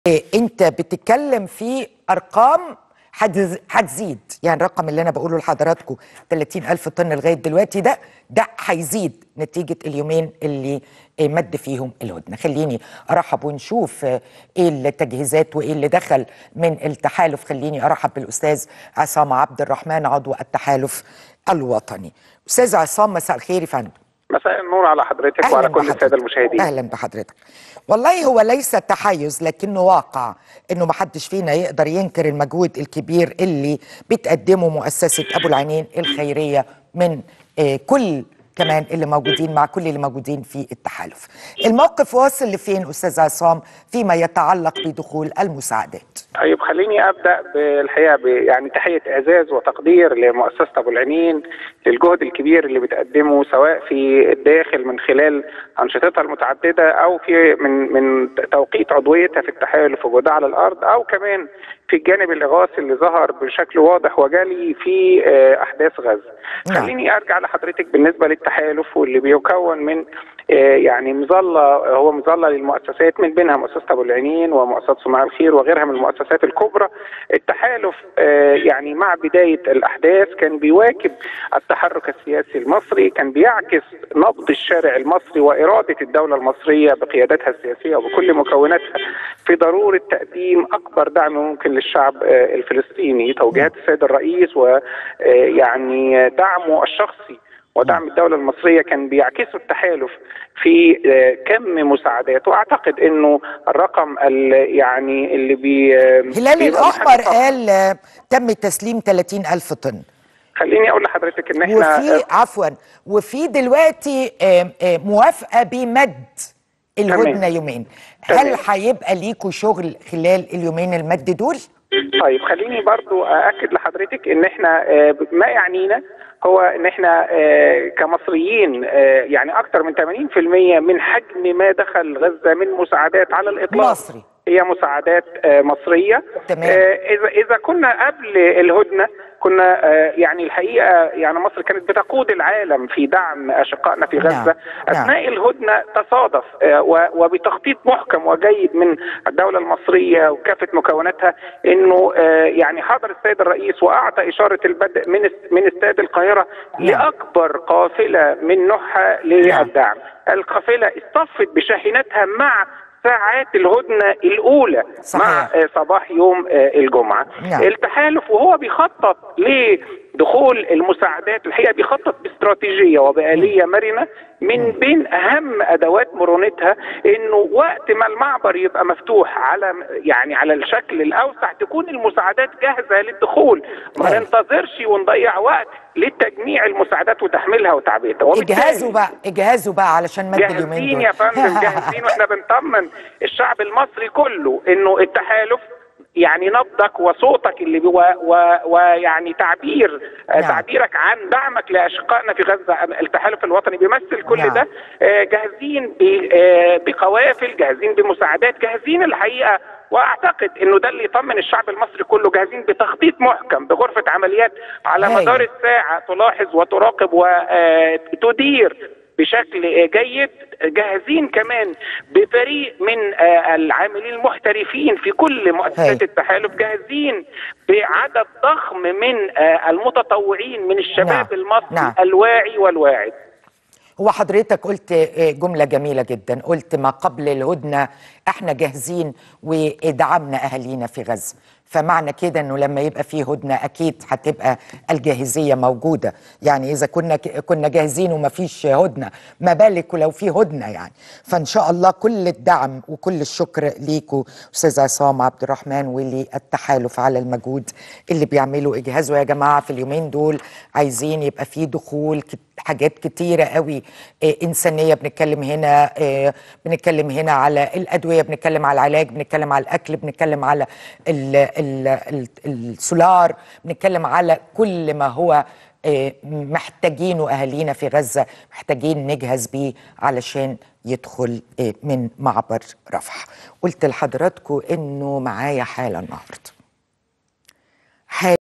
إيه، انت بتتكلم في ارقام هتز- هتزيد يعني الرقم اللي انا بقوله لحضراتكم 30 الف طن لغايه دلوقتي ده ده هيزيد نتيجه اليومين اللي إيه، مد فيهم الهدنه خليني ارحب ونشوف آه، ايه التجهيزات وايه اللي دخل من التحالف خليني ارحب بالاستاذ عصام عبد الرحمن عضو التحالف الوطني استاذ عصام مساء الخير يا فندم مساء النور على حضرتك أهلاً وعلى كل بحضرتك. الساده المشاهدين اهلا بحضرتك والله هو ليس تحيز لكنه واقع انه ما حدش فينا يقدر ينكر المجهود الكبير اللي بتقدمه مؤسسه ابو العينين الخيريه من آه، كل كمان اللي موجودين مع كل اللي موجودين في التحالف الموقف واصل لفين استاذ عصام فيما يتعلق بدخول المساعدات طيب خليني ابدا بالحقيقه ب- يعني تحيه اعزاز وتقدير لمؤسسه ابو العينين للجهد الكبير اللي بتقدمه سواء في الداخل من خلال انشطتها المتعدده او في من من توقيت عضويتها في التحالف وجودها على الارض او كمان في الجانب الاغاثي اللي ظهر بشكل واضح وجلي في آه، احداث غزه. نعم. خليني ارجع لحضرتك بالنسبه للتحالف واللي بيكون من آه، يعني مظله هو مظله للمؤسسات من بينها مؤسسه ابو العينين ومؤسسه صناع الخير وغيرها من المؤسسات الكبرى التحالف آه، يعني مع بدايه الاحداث كان بيواكب التحرك السياسي المصري كان بيعكس نبض الشارع المصري واراده الدوله المصريه بقيادتها السياسيه وبكل مكوناتها في ضروره تقديم اكبر دعم ممكن للشعب آه، الفلسطيني توجيهات السيد الرئيس ويعني دعمه الشخصي ودعم الدولة المصرية كان بيعكسه التحالف في آه، كم مساعدات واعتقد انه الرقم ال- يعني اللي بي هلال بيبقى الاحمر محل فخر. قال آه، تم تسليم 30 الف طن خليني اقول لحضرتك ان احنا وفي عفوا وفي دلوقتي آم، آم، موافقه بمد الهدنه تمام. يومين تمام. هل هيبقى ليكوا شغل خلال اليومين المد دول طيب خليني برضو أأكد لحضرتك إن إحنا آه، ما يعنينا هو إن إحنا آه، كمصريين آه، يعني أكثر من 80% من حجم ما دخل غزة من مساعدات على الإطلاق مصري. هي مساعدات آه، مصرية تمام. آه، إذا إذا كنا قبل الهدنة كنا آه، يعني الحقيقة يعني مصر كانت بتقود العالم في دعم أشقائنا في نعم. غزة نعم. أثناء الهدنة تصادف آه، و- وبتخطيط محكم وجيد من الدولة المصرية وكافة مكوناتها انه آه، يعني حضر السيد الرئيس واعطى اشارة البدء من است- من استاد القاهرة نعم. لاكبر قافلة من نوعها للدعم. القافلة اصطفت بشاحناتها مع ساعات الهدنة الأولى صحيح. مع آه، صباح يوم آه، الجمعة نعم. التحالف وهو بيخطط لدخول المساعدات الحقيقة بيخطط باستراتيجية وبآلية مرنة من بين أهم أدوات مرونتها إنه وقت ما المعبر يبقى مفتوح على يعني على الشكل الأوسع تكون المساعدات جاهزة للدخول ما أيوة. ننتظرش ونضيع وقت لتجميع المساعدات وتحميلها وتعبئتها وبالتالي- اجهزوا بقى اجهزوا بقى علشان مد اليومين جاهزين دول يا فندم جاهزين واحنا بنطمن الشعب المصري كله انه التحالف يعني نبضك وصوتك اللي بي- و- و- ويعني تعبير آه، نعم. تعبيرك عن دعمك لاشقائنا في غزه التحالف الوطني بيمثل كل نعم. ده آه، جاهزين ب- آه، بقوافل جاهزين بمساعدات جاهزين الحقيقه واعتقد انه ده اللي يطمن الشعب المصري كله جاهزين بتخطيط محكم بغرفه عمليات على هايل. مدار الساعه تلاحظ وتراقب وتدير بشكل جيد جاهزين كمان بفريق من آه، العاملين المحترفين في كل هاي. مؤسسات التحالف جاهزين بعدد ضخم من آه، المتطوعين من الشباب نعم. المصري نعم. الواعي الواعي والواعد هو حضرتك قلت آه، جملة جميلة جدا قلت ما قبل الهدنة احنا جاهزين ودعمنا اهالينا في غزة فمعنى كده انه لما يبقى في هدنة اكيد هتبقى الجاهزية موجودة يعني اذا كنا كنا جاهزين وما فيش هدنة ما بالك ولو في هدنة يعني فان شاء الله كل الدعم وكل الشكر ليكوا استاذ عصام عبد الرحمن وللتحالف على المجهود اللي بيعملوا اجهزوا يا جماعة في اليومين دول عايزين يبقى في دخول كت- حاجات كتيرة قوي آه، إنسانية بنتكلم هنا آه، بنتكلم هنا على الأدوية بنتكلم على العلاج بنتكلم على الأكل بنتكلم على ال ال ال السولار بنتكلم على كل ما هو آه، محتاجينه أهالينا في غزة محتاجين نجهز بيه علشان يدخل آه، من معبر رفح قلت لحضراتكم إنه معايا حالة النهاردة حالة